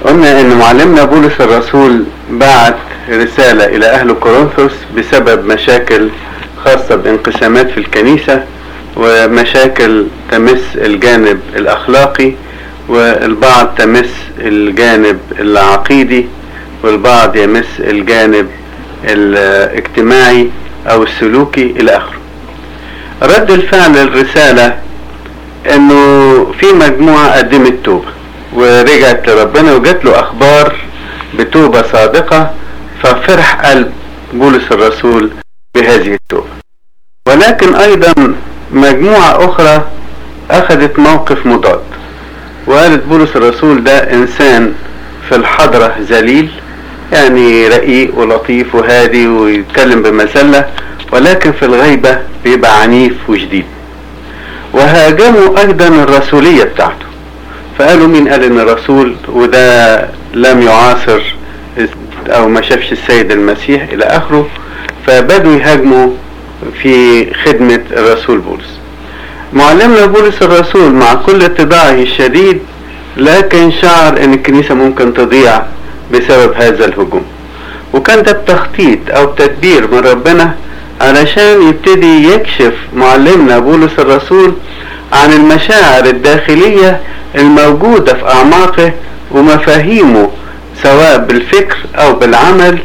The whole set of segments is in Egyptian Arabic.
قلنا ان معلمنا بولس الرسول بعت رسالة الى اهل كورنثوس بسبب مشاكل خاصة بانقسامات في الكنيسة ومشاكل تمس الجانب الاخلاقي والبعض تمس الجانب العقيدي والبعض يمس الجانب الاجتماعي او السلوكي الى اخره رد الفعل الرسالة انه في مجموعة قدمت توبة ورجعت لربنا وجات له اخبار بتوبة صادقة ففرح قلب بولس الرسول بهذه التوبة ولكن ايضا مجموعة اخرى اخذت موقف مضاد وقالت بولس الرسول ده انسان في الحضرة ذليل يعني رقيق ولطيف وهادي ويتكلم بمسلة ولكن في الغيبة بيبقى عنيف وشديد وهاجموا ايضا الرسولية بتاعته فقالوا مين قال ان الرسول وده لم يعاصر او ما شافش السيد المسيح الى اخره فبدوا يهاجموا في خدمة الرسول بولس معلمنا بولس الرسول مع كل اتباعه الشديد لكن شعر ان الكنيسة ممكن تضيع بسبب هذا الهجوم وكان ده بتخطيط او بتدبير من ربنا علشان يبتدي يكشف معلمنا بولس الرسول عن المشاعر الداخلية الموجودة في أعماقه ومفاهيمه سواء بالفكر أو بالعمل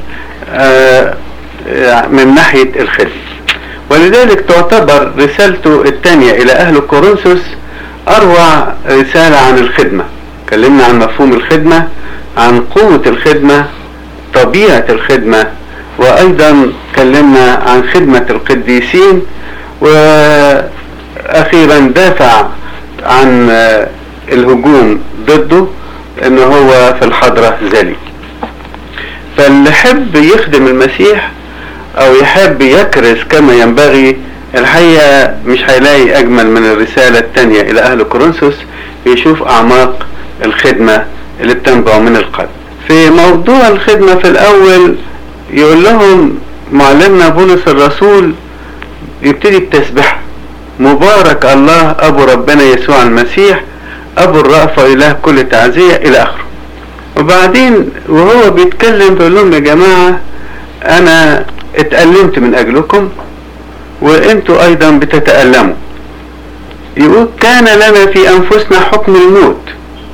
من ناحية الخدمة ولذلك تعتبر رسالته الثانية إلى أهل كورنثوس أروع رسالة عن الخدمة اتكلمنا عن مفهوم الخدمة عن قوة الخدمة طبيعة الخدمة وأيضا اتكلمنا عن خدمة القديسين وأخيرا دافع عن الهجوم ضده ان هو في الحضرة ذلك فاللي يحب يخدم المسيح او يحب يكرز كما ينبغي الحقيقة مش هيلاقي اجمل من الرسالة التانية الى اهل كورنثوس يشوف اعماق الخدمة اللي بتنبع من القلب في موضوع الخدمة في الاول يقول لهم معلمنا بولس الرسول يبتدي بتسبحه مبارك الله ابو ربنا يسوع المسيح ابو الرأفة اله كل تعزية الى اخره وبعدين وهو بيتكلم بيقول لهم يا جماعة انا اتألمت من اجلكم وانتوا ايضا بتتألموا يقول كان لنا في انفسنا حكم الموت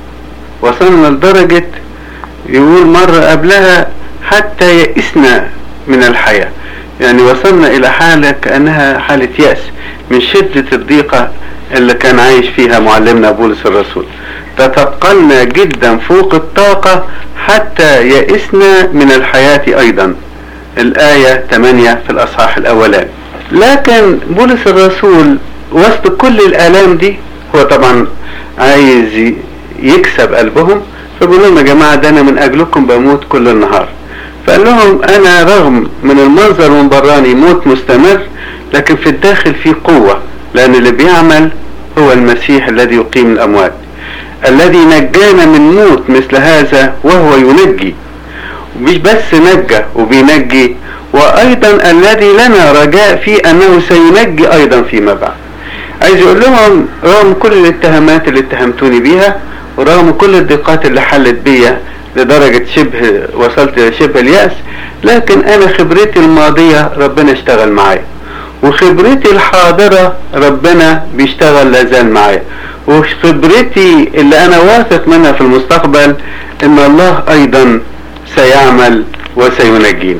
وصلنا لدرجة يقول مرة قبلها حتى يئسنا من الحياة يعني وصلنا الى حالة كأنها حالة يأس من شدة الضيقة اللي كان عايش فيها معلمنا بولس الرسول تثقلنا جدا فوق الطاقة حتى يئسنا من الحياة ايضا الآية 8 في الأصحاح الأولاني لكن بولس الرسول وسط كل الآلام دي هو طبعا عايز يكسب قلبهم فبيقول لهم يا جماعة ده أنا من أجلكم بموت كل النهار فقال لهم أنا رغم من المنظر من براني موت مستمر لكن في الداخل في قوة لأن اللي بيعمل هو المسيح الذي يقيم الأموات الذي نجانا من موت مثل هذا وهو ينجي مش بس نجى وبينجي وأيضا الذي لنا رجاء في أنه سينجي أيضا فيما بعد عايز يقول لهم رغم كل الاتهامات اللي اتهمتوني بيها ورغم كل الضيقات اللي حلت بيا لدرجة شبه وصلت لشبه اليأس لكن أنا خبرتي الماضية ربنا اشتغل معايا وخبرتي الحاضرة ربنا بيشتغل لازال معايا وخبرتي اللي أنا واثق منها في المستقبل إن الله أيضا سيعمل وسينجينا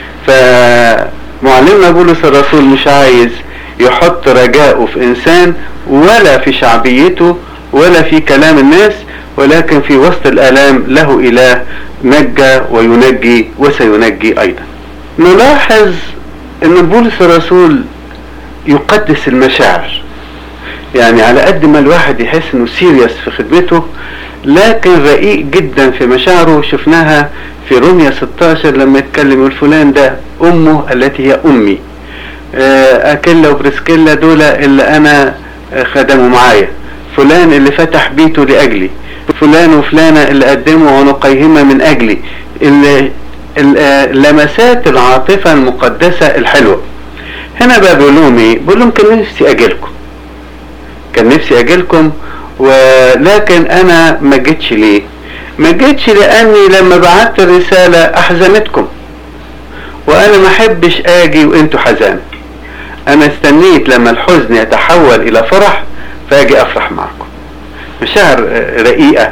فمعلمنا بولس الرسول مش عايز يحط رجاءه في إنسان ولا في شعبيته ولا في كلام الناس ولكن في وسط الآلام له إله نجى وينجي وسينجي أيضا نلاحظ أن بولس الرسول يقدس المشاعر يعني على قد ما الواحد يحس انه سيريس في خدمته لكن رقيق جدا في مشاعره شفناها في روميا 16 لما يتكلم يقول فلان ده امه التي هي امي اكيلا وبرسكيلا دول اللي انا خدموا معايا فلان اللي فتح بيته لاجلي فلان وفلانة اللي قدموا عنقيهما من اجلي اللي لمسات العاطفة المقدسة الحلوة هنا بقى بيقول لهم ايه بيقول لهم كان نفسي اجيلكم كان نفسي اجيلكم ولكن انا ما جيتش ليه ما جيتش لاني لما بعت الرسالة احزنتكم وانا ما احبش اجي وانتوا حزان انا استنيت لما الحزن يتحول الى فرح فاجي افرح معكم مشاعر رقيقة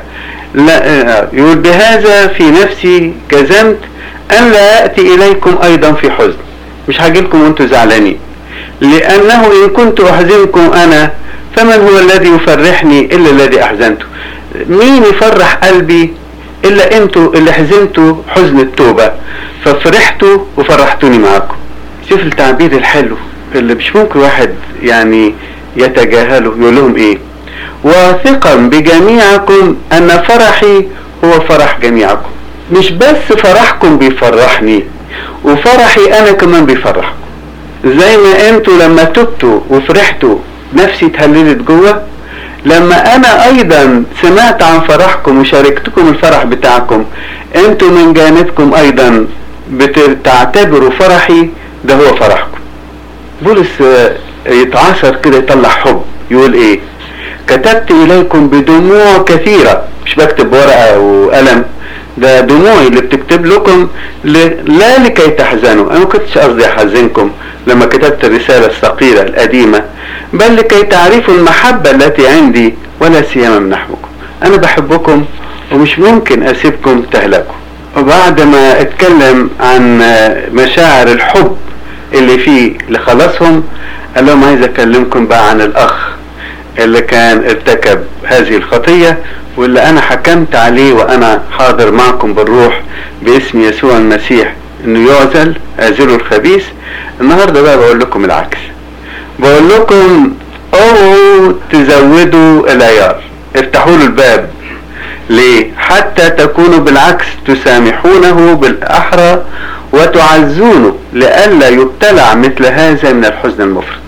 لا يقول بهذا في نفسي جزمت ان لا اتي اليكم ايضا في حزن مش هاجيلكم وانتوا زعلانين لانه ان كنت احزنكم انا فمن هو الذي يفرحني الا الذي احزنته مين يفرح قلبي الا انتوا اللي حزنتوا حزن التوبة ففرحتوا وفرحتوني معاكم شوف التعبير الحلو اللي مش ممكن واحد يعني يتجاهله يقول لهم ايه واثقا بجميعكم ان فرحي هو فرح جميعكم مش بس فرحكم بيفرحني وفرحي انا كمان بيفرحكم زي ما انتوا لما تبتوا وفرحتوا نفسي اتهللت جوه لما انا ايضا سمعت عن فرحكم وشاركتكم الفرح بتاعكم انتوا من جانبكم ايضا بتعتبروا فرحي ده هو فرحكم بولس يتعاصر كده يطلع حب يقول ايه كتبت اليكم بدموع كثيرة مش بكتب ورقة وقلم ده دموعي اللي بتكتب لكم ل... لا لكي تحزنوا انا ما كنتش قصدي احزنكم لما كتبت الرسالة الثقيلة القديمة بل لكي تعرفوا المحبة التي عندي ولا سيما من نحوكم انا بحبكم ومش ممكن اسيبكم تهلكوا وبعد ما اتكلم عن مشاعر الحب اللي فيه لخلاصهم قال لهم عايز اكلمكم بقى عن الاخ اللي كان ارتكب هذه الخطية واللي انا حكمت عليه وانا حاضر معكم بالروح باسم يسوع المسيح انه يعزل اعزلوا الخبيث النهاردة بقى بقول لكم العكس بقول لكم اوعوا تزودوا العيار افتحوا له الباب ليه حتى تكونوا بالعكس تسامحونه بالاحرى وتعزونه لئلا يبتلع مثل هذا من الحزن المفرط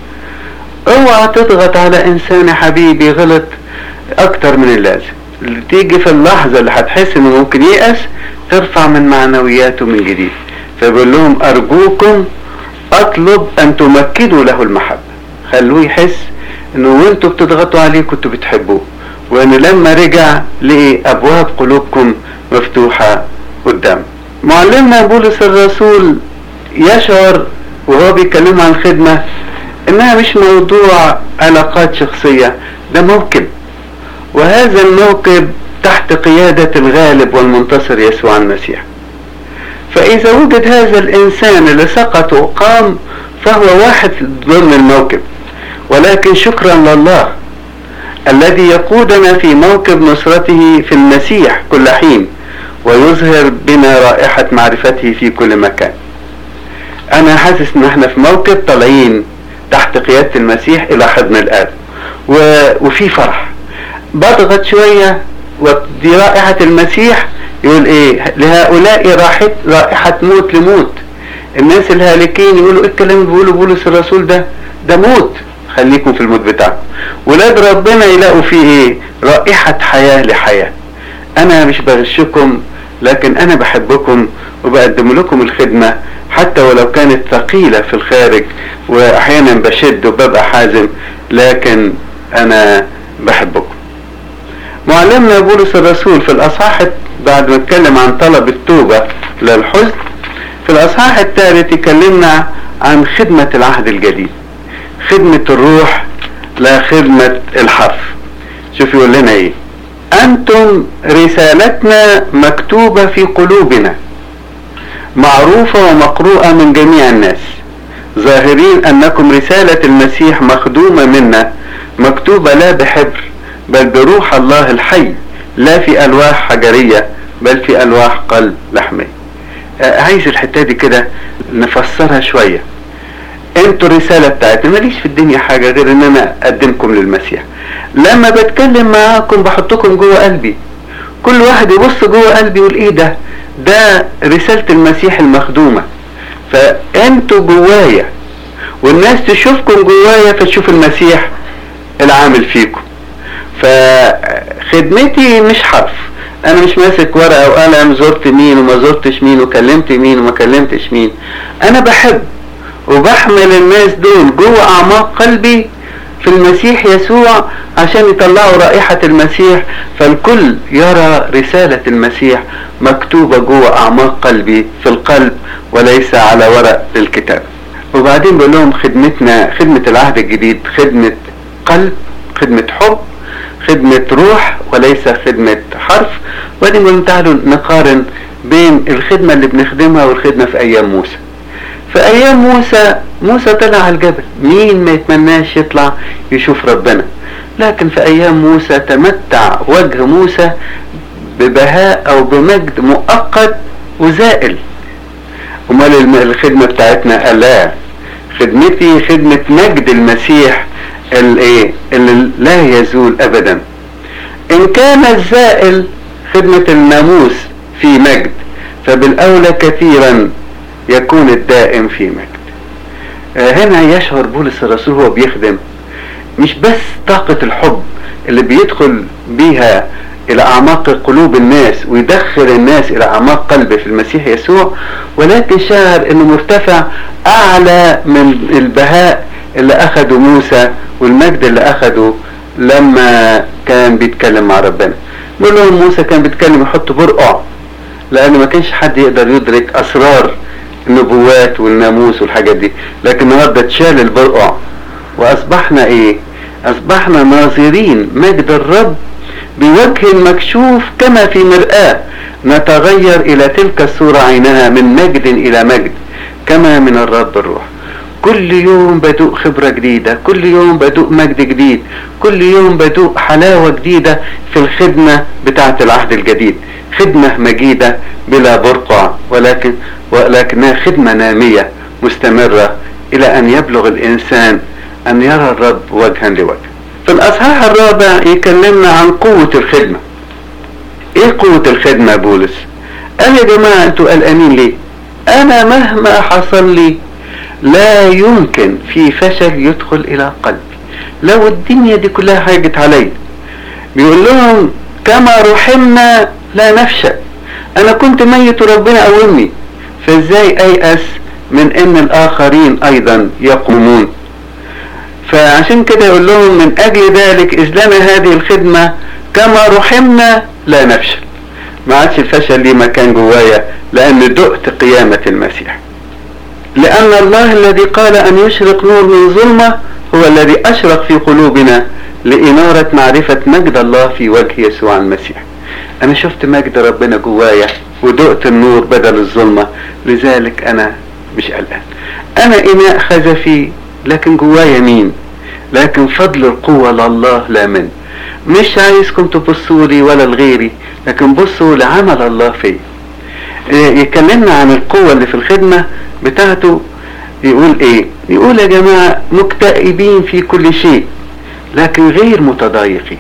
اوعى تضغط على انسان يا حبيبي غلط اكتر من اللازم تيجي في اللحظة اللي هتحس انه ممكن ييأس ترفع من معنوياته من جديد فبيقول لهم ارجوكم اطلب ان تمكنوا له المحبة خلوه يحس انه وانتوا بتضغطوا عليه كنتوا بتحبوه وان لما رجع لقي ابواب قلوبكم مفتوحة قدام معلمنا بولس الرسول يشعر وهو بيتكلم عن الخدمة انها مش موضوع علاقات شخصية ده موكب وهذا الموكب تحت قيادة الغالب والمنتصر يسوع المسيح فإذا وجد هذا الإنسان اللي سقط وقام فهو واحد ضمن الموكب ولكن شكرا لله الذي يقودنا في موكب نصرته في المسيح كل حين ويظهر بنا رائحة معرفته في كل مكان أنا حاسس إن احنا في موكب طالعين تحت قيادة المسيح إلى حضن الآب و... وفي فرح بضغط شوية ودي رائحة المسيح يقول ايه لهؤلاء رائحة رائحة موت لموت الناس الهالكين يقولوا ايه الكلام اللي بيقوله بولس الرسول ده ده موت خليكم في الموت بتاعكم ولاد ربنا يلاقوا فيه ايه رائحة حياة لحياة انا مش بغشكم لكن انا بحبكم وبقدم لكم الخدمة حتى ولو كانت ثقيلة في الخارج واحيانا بشد وببقى حازم لكن انا بحبكم معلمنا بولس الرسول في الاصحاح بعد ما اتكلم عن طلب التوبة للحزن في الاصحاح الثالث يكلمنا عن خدمة العهد الجديد خدمة الروح لا خدمة الحرف شوف يقول لنا ايه انتم رسالتنا مكتوبة في قلوبنا معروفة ومقروءة من جميع الناس ظاهرين انكم رسالة المسيح مخدومة منا مكتوبة لا بحبر بل بروح الله الحي لا في الواح حجرية بل في الواح قلب لحمي آه عايز الحتة دي كده نفسرها شوية انتوا الرسالة بتاعتي ماليش في الدنيا حاجة غير ان انا اقدمكم للمسيح لما بتكلم معاكم بحطكم جوه قلبي كل واحد يبص جوه قلبي يقول ايه ده ده رسالة المسيح المخدومة فانتوا جوايا والناس تشوفكم جوايا فتشوف المسيح العامل فيكم فخدمتي مش حرف انا مش ماسك ورقه وقلم زرت مين وما زرتش مين وكلمت مين وما كلمتش مين انا بحب وبحمل الناس دول جوه اعماق قلبي في المسيح يسوع عشان يطلعوا رائحة المسيح فالكل يرى رسالة المسيح مكتوبة جوه أعماق قلبي في القلب وليس على ورق للكتاب وبعدين بقول لهم خدمتنا خدمة العهد الجديد خدمة قلب خدمة حب خدمة روح وليس خدمة حرف وبعدين بقول لهم تعالوا نقارن بين الخدمة اللي بنخدمها والخدمة في أيام موسى في أيام موسى موسى طلع على الجبل مين ما يتمناش يطلع يشوف ربنا لكن في أيام موسى تمتع وجه موسى ببهاء أو بمجد مؤقت وزائل أمال الخدمة بتاعتنا لا خدمتي خدمة مجد المسيح الايه اللي لا يزول ابدا ان كان الزائل خدمة الناموس في مجد فبالاولى كثيرا يكون الدائم في مجد آه هنا يشعر بولس الرسول هو بيخدم مش بس طاقة الحب اللي بيدخل بيها الى اعماق قلوب الناس ويدخل الناس الى اعماق قلبه في المسيح يسوع ولكن شعر انه مرتفع اعلى من البهاء اللي اخده موسى والمجد اللي اخده لما كان بيتكلم مع ربنا بيقول لهم موسى كان بيتكلم يحط برقع لان ما كانش حد يقدر يدرك اسرار النبوات والناموس والحاجات دي لكن النهارده اتشال البرقع واصبحنا ايه اصبحنا ناظرين مجد الرب بوجه مكشوف كما في مرآة نتغير الى تلك الصورة عينها من مجد الى مجد كما من الرب الروح كل يوم بدوق خبرة جديدة كل يوم بدوق مجد جديد كل يوم بدوق حلاوة جديدة في الخدمة بتاعة العهد الجديد خدمة مجيدة بلا برقع ولكن ولكنها خدمة نامية مستمرة إلى أن يبلغ الإنسان أن يرى الرب وجها لوجه في الأصحاح الرابع يكلمنا عن قوة الخدمة إيه قوة الخدمة بولس قال يا جماعة أنتوا قلقانين ليه أنا مهما حصل لي لا يمكن في فشل يدخل الى قلبي لو الدنيا دي كلها هاجت علي بيقول لهم كما رحمنا لا نفشل انا كنت ميت وربنا قومني فازاي ايأس من ان الاخرين ايضا يقومون فعشان كده يقول لهم من اجل ذلك اذ لنا هذه الخدمة كما رحمنا لا نفشل ما عادش الفشل ليه مكان جوايا لان دقت قيامة المسيح لأن الله الذي قال أن يشرق نور من ظلمة هو الذي أشرق في قلوبنا لإنارة معرفة مجد الله في وجه يسوع المسيح أنا شفت مجد ربنا جوايا ودقت النور بدل الظلمة لذلك أنا مش قلقان أنا إناء خزفي لكن جوايا مين لكن فضل القوة لله لا من مش عايزكم تبصوا لي ولا لغيري لكن بصوا لعمل الله فيا يكلمنا عن القوة اللي في الخدمة بتاعته يقول ايه يقول يا جماعة مكتئبين في كل شيء لكن غير متضايقين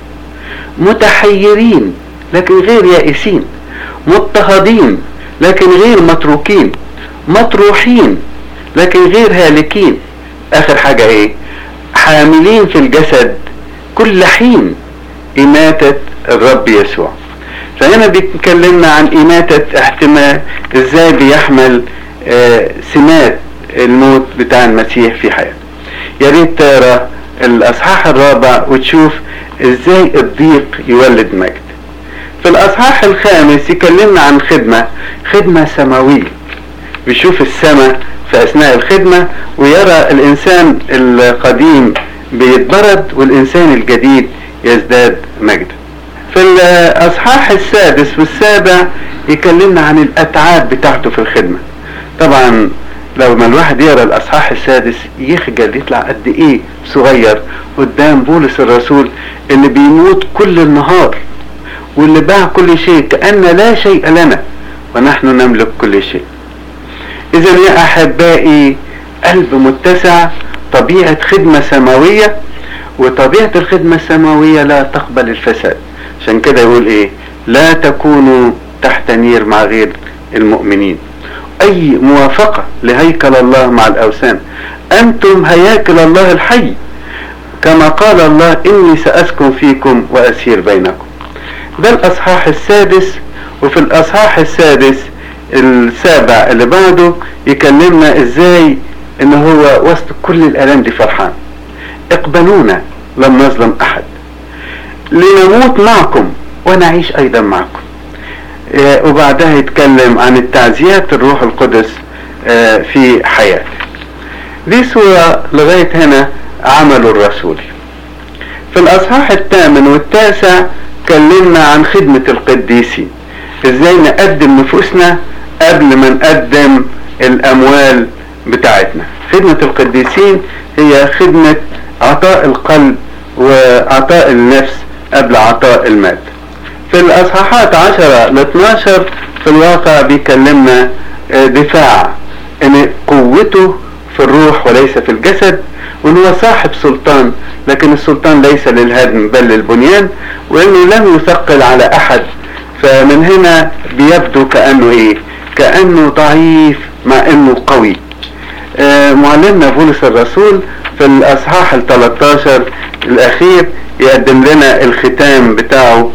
متحيرين لكن غير يائسين مضطهدين لكن غير متروكين مطروحين لكن غير هالكين اخر حاجة ايه حاملين في الجسد كل حين إماتة الرب يسوع فهنا بيتكلمنا عن إماتة احتمال ازاي بيحمل آه سمات الموت بتاع المسيح في حياته يا ريت تقرا الاصحاح الرابع وتشوف ازاي الضيق يولد مجد في الاصحاح الخامس يكلمنا عن خدمة خدمة سماوية بيشوف السماء في اثناء الخدمة ويرى الانسان القديم بيتبرد والانسان الجديد يزداد مجدا في الاصحاح السادس والسابع يكلمنا عن الاتعاب بتاعته في الخدمة طبعا لو ما الواحد يقرا الاصحاح السادس يخجل يطلع قد ايه صغير قدام بولس الرسول اللي بيموت كل النهار واللي باع كل شيء كأن لا شيء لنا ونحن نملك كل شيء اذا يا احبائي قلب متسع طبيعة خدمة سماوية وطبيعة الخدمة السماوية لا تقبل الفساد عشان كده يقول ايه لا تكونوا تحت نير مع غير المؤمنين اي موافقة لهيكل الله مع الاوثان انتم هياكل الله الحي كما قال الله اني ساسكن فيكم واسير بينكم ده الاصحاح السادس وفي الاصحاح السادس السابع اللي بعده يكلمنا ازاي ان هو وسط كل الالام دي فرحان اقبلونا لم نظلم احد لنموت معكم ونعيش ايضا معكم آه، وبعدها يتكلم عن التعزيات الروح القدس آه، في حياته دي صورة لغاية هنا عمله الرسولي في الأصحاح الثامن والتاسع كلمنا عن خدمة القديسين ازاي نقدم نفوسنا قبل ما نقدم الأموال بتاعتنا خدمة القديسين هي خدمة عطاء القلب وعطاء النفس قبل عطاء المال في الأصحاحات 10 ل 12 في الواقع بيكلمنا آه، دفاع ان قوته في الروح وليس في الجسد وان هو صاحب سلطان لكن السلطان ليس للهدم بل للبنيان وانه لم يثقل على احد فمن هنا بيبدو كانه ايه كانه ضعيف مع انه قوي آه، معلمنا بولس الرسول في الاصحاح ال 13 الاخير يقدم لنا الختام بتاعه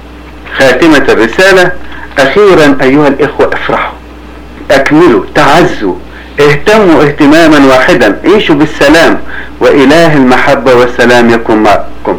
خاتمة الرسالة أخيرا أيها الإخوة افرحوا أكملوا تعزوا اهتموا اهتماما واحدا عيشوا بالسلام وإله المحبة والسلام يكون معكم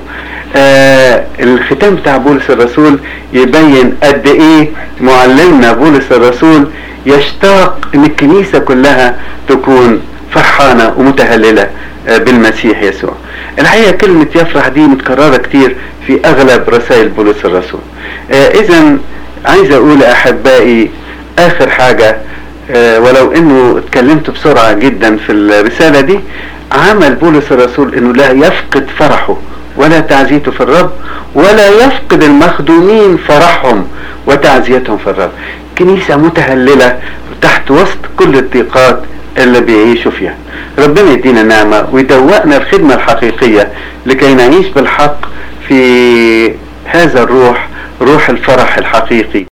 آه الختام بتاع بولس الرسول يبين قد ايه معلمنا بولس الرسول يشتاق ان الكنيسة كلها تكون فرحانة ومتهللة آه بالمسيح يسوع الحقيقة كلمة يفرح دي متكررة كتير في اغلب رسائل بولس الرسول آه اذا عايز اقول احبائي اخر حاجة آه ولو انه اتكلمت بسرعة جدا في الرسالة دي عمل بولس الرسول انه لا يفقد فرحه ولا تعزيته في الرب ولا يفقد المخدومين فرحهم وتعزيتهم في الرب كنيسة متهللة تحت وسط كل الضيقات اللي بيعيشوا فيها ربنا يدينا نعمة ويدوقنا الخدمة الحقيقية لكي نعيش بالحق في هذا الروح روح الفرح الحقيقي